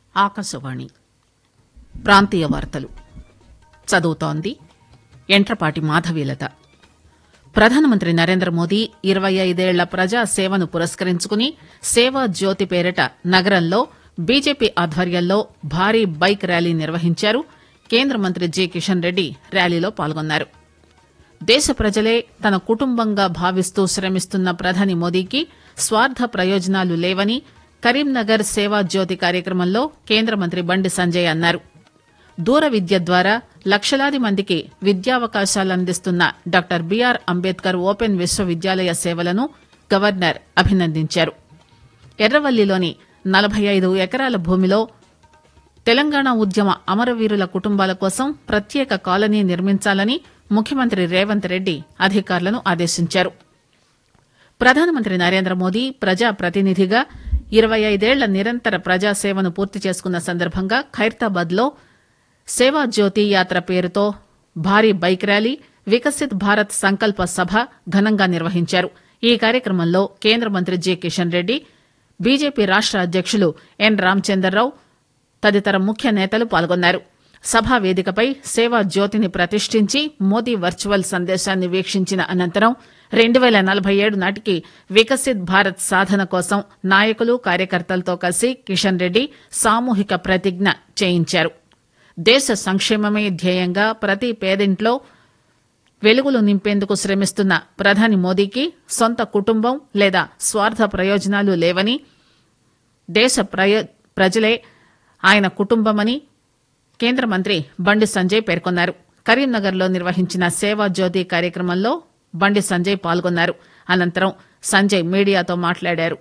ఆకాశవాణి ప్రాంతీయ వార్తలు చదువుతోంది ఎంట్రపాటి మాధవీలత ప్రధానమంత్రి నరేంద్ర మోదీ ఇరవై ఐదేళ్ల ప్రజా సేవను పురస్కరించుకుని సేవా జ్యోతి పేరిట నగరంలో బీజేపీ ఆధ్వర్యంలో భారీ బైక్ ర్యాలీ నిర్వహించారు కేంద్ర మంత్రి జి కిషన్ రెడ్డి ర్యాలీలో పాల్గొన్నారు దేశ ప్రజలే తన కుటుంబంగా భావిస్తూ శ్రమిస్తున్న ప్రధాని మోదీకి స్వార్థ ప్రయోజనాలు లేవని కరీంనగర్ సేవా జ్యోతి కార్యక్రమంలో కేంద్ర మంత్రి బండి సంజయ్ అన్నారు దూర విద్య ద్వారా లక్షలాది మందికి విద్యావకాశాలు అందిస్తున్న డాక్టర్ బీఆర్ అంబేద్కర్ ఓపెన్ విశ్వవిద్యాలయ సేవలను గవర్నర్ అభినందించారు ఎర్రవల్లిలోని నలభై ఐదు ఎకరాల భూమిలో తెలంగాణ ఉద్యమ అమరవీరుల కుటుంబాల కోసం ప్రత్యేక కాలనీ నిర్మించాలని ముఖ్యమంత్రి రేవంత్ రెడ్డి అధికారులను ఆదేశించారు ప్రధానమంత్రి నరేంద్ర మోదీ ప్రజా ప్రతినిధిగా ఇరవై ఐదేళ్ల నిరంతర ప్రజాసేవను పూర్తి చేసుకున్న సందర్భంగా ఖైరతాబాద్ లో సేవా జ్యోతి యాత్ర పేరుతో భారీ బైక్ ర్యాలీ వికసిత్ భారత్ సంకల్ప సభ ఘనంగా నిర్వహించారు ఈ కార్యక్రమంలో కేంద్ర మంత్రి జి కిషన్ రెడ్డి బీజేపీ రాష్ట అధ్యకులు ఎన్ రామచందర్రావు తదితర ముఖ్య నేతలు పాల్గొన్నారు సభా వేదికపై సేవా జ్యోతిని ప్రతిష్ఠించి మోదీ వర్చువల్ సందేశాన్ని వీక్షించిన అనంతరం రెండు పేల నలభై ఏడు నాటికి వికసిత్ భారత్ సాధన కోసం నాయకులు కార్యకర్తలతో కలిసి కిషన్ రెడ్డి సామూహిక ప్రతిజ్ఞ చేయించారు దేశ సంక్షేమమే ధ్యేయంగా ప్రతి పేదింట్లో వెలుగులు నింపేందుకు శ్రమిస్తున్న ప్రధాని మోదీకి సొంత కుటుంబం లేదా స్వార్థ ప్రయోజనాలు లేవని దేశ ప్రయో ప్రజలే ఆయన కుటుంబమని కేంద్ర మంత్రి బండి సంజయ్ పేర్కొన్నారు కరీంనగర్లో నిర్వహించిన సేవా జ్యోతి కార్యక్రమంలో బండి సంజయ్ పాల్గొన్నారు అనంతరం సంజయ్ మీడియాతో మాట్లాడారు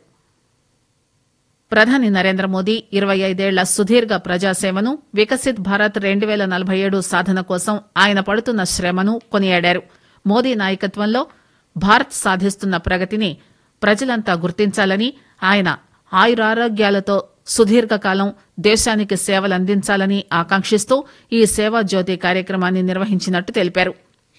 ప్రధాని నరేంద్ర మోదీ ఇరవై ఐదేళ్ల సుదీర్ఘ ప్రజాసేవను వికసిత్ భారత్ రెండు పేల నలభై ఏడు సాధన కోసం ఆయన పడుతున్న శ్రమను కొనియాడారు మోదీ నాయకత్వంలో భారత్ సాధిస్తున్న ప్రగతిని ప్రజలంతా గుర్తించాలని ఆయన ఆయురారోగ్యాలతో సుదీర్ఘకాలం దేశానికి సేవలందించాలని ఆకాంక్షిస్తూ ఈ సేవా జ్యోతి కార్యక్రమాన్ని నిర్వహించినట్టు తెలిపారు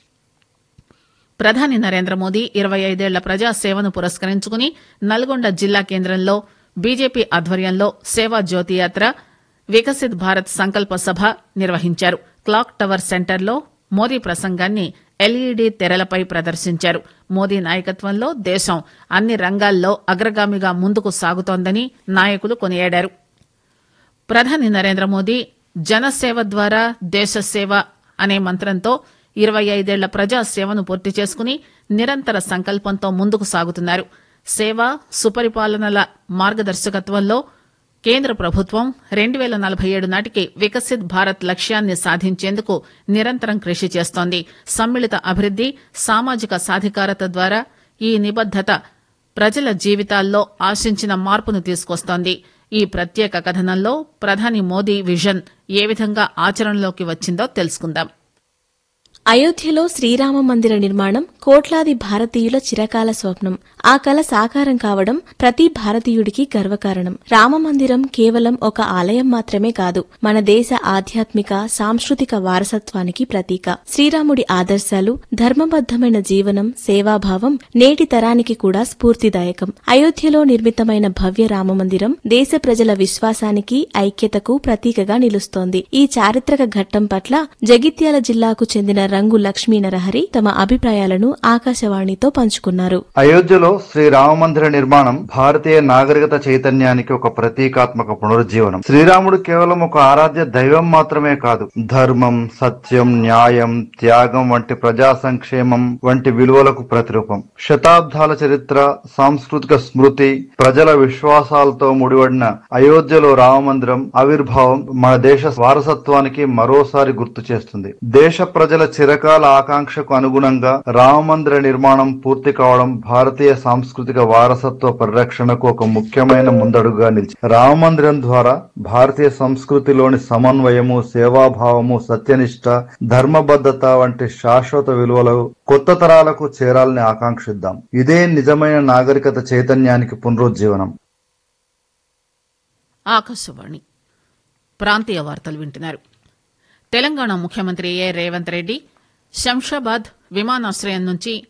ప్రధాని నరేంద్ర మోదీ ఇరవై ఐదేళ్ల ప్రజాసేవను పురస్కరించుకుని నల్గొండ జిల్లా కేంద్రంలో బీజేపీ ఆధ్వర్యంలో సేవా జ్యోతి యాత్ర వికసిత్ భారత్ సంకల్ప సభ నిర్వహించారు క్లాక్ టవర్ సెంటర్లో మోదీ ప్రసంగాన్ని ఎల్ఈడీ తెరలపై ప్రదర్శించారు మోదీ నాయకత్వంలో దేశం అన్ని రంగాల్లో అగ్రగామిగా ముందుకు సాగుతోందని నాయకులు కొనియాడారు ప్రధాని నరేంద్ర మోదీ జనసేవ ద్వారా దేశ సేవ అనే మంత్రంతో ఇరవై ఐదేళ్ల ప్రజాసేవను పూర్తి చేసుకుని నిరంతర సంకల్పంతో ముందుకు సాగుతున్నారు సేవ సుపరిపాలనల మార్గదర్శకత్వంలో కేంద్ర ప్రభుత్వం రెండు పేల నలభై ఏడు నాటికి వికసిత్ భారత్ లక్ష్యాన్ని సాధించేందుకు నిరంతరం కృషి చేస్తోంది సమ్మిళిత అభివృద్ది సామాజిక సాధికారత ద్వారా ఈ నిబద్దత ప్రజల జీవితాల్లో ఆశించిన మార్పును తీసుకొస్తోంది ఈ ప్రత్యేక కథనంలో ప్రధాని మోదీ విజన్ ఏ విధంగా ఆచరణలోకి వచ్చిందో తెలుసుకుందాం అయోధ్యలో శ్రీరామ మందిర నిర్మాణం కోట్లాది భారతీయుల చిరకాల స్వప్నం ఆ కల సాకారం కావడం ప్రతి భారతీయుడికి గర్వకారణం రామ మందిరం కేవలం ఒక ఆలయం మాత్రమే కాదు మన దేశ ఆధ్యాత్మిక సాంస్కృతిక వారసత్వానికి ప్రతీక శ్రీరాముడి ఆదర్శాలు ధర్మబద్దమైన జీవనం సేవాభావం నేటి తరానికి కూడా స్ఫూర్తిదాయకం అయోధ్యలో నిర్మితమైన భవ్య రామ మందిరం దేశ ప్రజల విశ్వాసానికి ఐక్యతకు ప్రతీకగా నిలుస్తోంది ఈ చారిత్రక ఘట్టం పట్ల జగిత్యాల జిల్లాకు చెందిన రంగు లక్ష్మీ నరహరి తమ అభిప్రాయాలను ఆకాశవాణితో పంచుకున్నారు అయోధ్యలో శ్రీ రామ మందిర నిర్మాణం భారతీయ నాగరికత చైతన్యానికి ఒక ప్రతీకాత్మక పునరుజ్జీవనం శ్రీరాముడు కేవలం ఒక ఆరాధ్య దైవం మాత్రమే కాదు ధర్మం సత్యం న్యాయం త్యాగం వంటి ప్రజా సంక్షేమం వంటి విలువలకు ప్రతిరూపం శతాబ్దాల చరిత్ర సాంస్కృతిక స్మృతి ప్రజల విశ్వాసాలతో ముడిపడిన అయోధ్యలో రామ మందిరం ఆవిర్భావం మన దేశ వారసత్వానికి మరోసారి గుర్తు చేస్తుంది దేశ ప్రజల చిరకాల ఆకాంక్షకు అనుగుణంగా రామమందిర నిర్మాణం పూర్తి కావడం భారతీయ సాంస్కృతిక వారసత్వ పరిరక్షణకు ఒక ముఖ్యమైన ముందడుగుగా నిలిచి రామమందిరం ద్వారా భారతీయ సంస్కృతిలోని సమన్వయము సేవాభావము సత్యనిష్ట ధర్మబద్ధత వంటి శాశ్వత విలువలు కొత్త తరాలకు చేరాలని ఆకాంక్షిద్దాం ఇదే నిజమైన నాగరికత చైతన్యానికి పునరుజ్జీవనం ఆకాశవాణి ప్రాంతీయ వార్తలు వింటున్నారు తెలంగాణ ముఖ్యమంత్రి ఏ రేవంత్ రెడ్డి శంషాబాద్ విమానాశ్రయం నుంచి